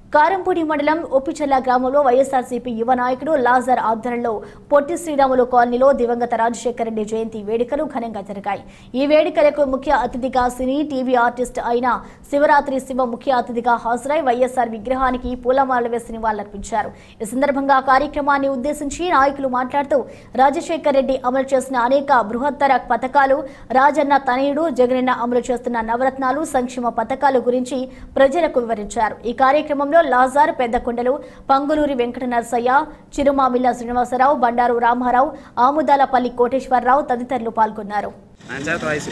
కారంపూడి మండలం ఒప్పిచెల్ల గ్రామంలో వైఎస్ఆర్సీపీ యువ నాయకుడు లాజర్ ఆధ్వర్యంలో పొట్టి శ్రీరాములు కాలనీలో దివంగత రాజశేఖర రెడ్డి జయంతి వేడుకలు ఘనంగా జరిగాయి ఈ వేడుకలకు ముఖ్య అతిథిగా సినీ టీవీ ఆర్టిస్ట్ అయిన శివరాత్రి శివ ముఖ్య అతిథిగా హాజరై వైఎస్ఆర్ విగ్రహానికి పూలమాలలు వేసి నివాళులర్పించారు ఈ సందర్భంగా కార్యక్రమాన్ని ఉద్దేశించి నాయకులు మాట్లాడుతూ రాజశేఖర రెడ్డి అమలు చేసిన అనేక బృహత్తర పథకాలు రాజన్న తనయుడు జగనన్న అమలు చేస్తున్న నవరత్నాలు సంక్షేమ పథకాల గురించి ప్రజలకు వివరించారు ఈ కార్యక్రమంలో లాజార్ పెద్దకొండలు పంగులూరి వెంకట నరసయ్య చిరుమామిల్ల శ్రీనివాసరావు బండారు రామారావు ఆముదాలపల్లి కోటేశ్వరరావు తదితరులు పాల్గొన్నారు పంచాయత్ వయసు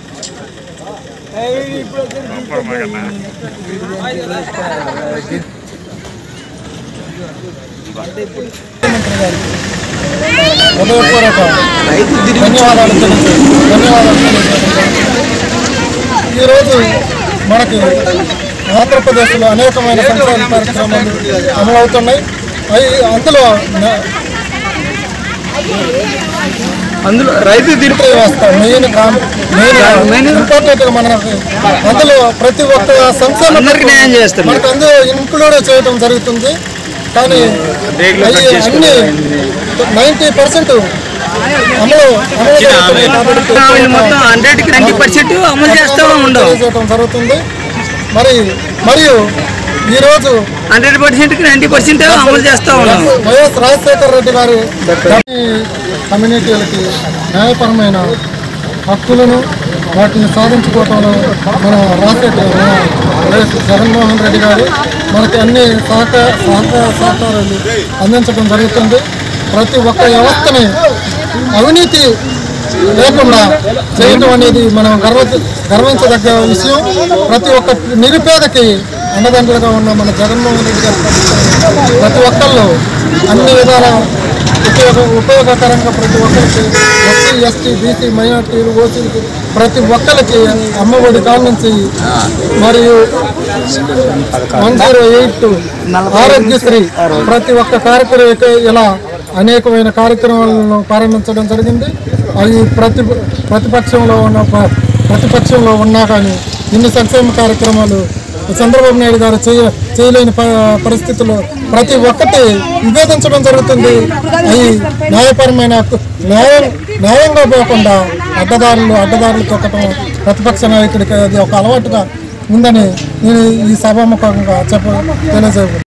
హృదయపూర్వక ధన్యవాదాలు తెలియజే ధన్యవాదాలు తెలియజేయడం ఈరోజు మనకి ఆంధ్రప్రదేశ్లో అనేకమైన సంక్షేమ కార్యక్రమాలు అమలవుతున్నాయి అవి అందులో న- అందులో రైతు దీంట్లో వ్యవస్థ మెయిన్ కామ్- మెయిన్ ఇంపార్టెంట్ మనకి అందులో ప్రతి ఒక్క సంక్షేమ అందరికీ న్యాయం చేస్తున్నారు. మనకు అందులో ఇంక్లూడ్ చేయడం జరుగుతుంది కానీ రేగులు అవి కట్ అన్ని నైంటీ పర్సెంట్ అమలు అమలు జరుగుతున్నాయి కాబట్టి మొత్తం హండ్రెడ్ కి నైన్టీ పర్సెంట్ అమలు చేస్తూ ఉండవు తెలియజేయడం జరుగుతుంది మరి మరియు ఈరోజు హండ్రెడ్ పర్సెంట్ కి నైన్టీ పర్సెంట్ అమలు చేస్తూ ఉన్నాం వైఎస్ రాజశేఖర రెడ్డి గారి ఈ కమ్యూనిటీలకి న్యాయపరమైన హక్కులను వాటిని సాధించుకోవటంలో మన రాజశేఖర మన వైఎస్ జగన్మోహన్ రెడ్డి గారు మనకి అన్ని సహకార సహకార సహకారాలు అందించడం జరుగుతుంది ప్రతి ఒక్క వ్యవస్థని అవినీతి లేకుండా చేయటం అనేది మనం గర్వ గర్వించదగ్గ విషయం ప్రతి ఒక్క నిరుపేదకి అండదండలుగా ఉన్న మన జగన్మోహన్ రెడ్డి గారి ప్రభుత్వం ప్రతి ఒక్కళ్ళు అన్ని విధాల ఉపయోగ ఉపయోగకరంగా ప్రతి ఒక్కరికి ఎస్సీ ఎస్టీ బీసీ మైనార్టీలు ఓసీలకి ప్రతి ఒక్కరికి అమ్మఒడి కాడ నుంచి మరియు వన్ జీరో ఎయిట్ ఆరోగ్యశ్రీ ప్రతి ఒక్క కార్యక్రమం ఇలా అనేకమైన కార్యక్రమాలను ప్రారంభించడం జరిగింది అవి ప్రతి ప్రతిపక్షంలో ఉన్న ప- ప్రతిపక్షంలో ఉన్నా కానీ ఇన్ని సంక్షేమ కార్యక్రమాలు చంద్రబాబు నాయుడు గారు చేయ చేయలేని ప- పరిస్థితుల్లో ప్రతి ఒక్కటి విభేదించడం జరుగుతుంది అవి న్యాయపరమైన హక్కు- న్యాయం న్యాయంగా పోకుండా అడ్డదారులు అడ్డదారులు తొక్కటం ప్రతిపక్ష నాయకుడికి అది ఒక అలవాటుగా ఉందని నేను ఈ సభాముఖంగా చెప్ప తెలియజేయ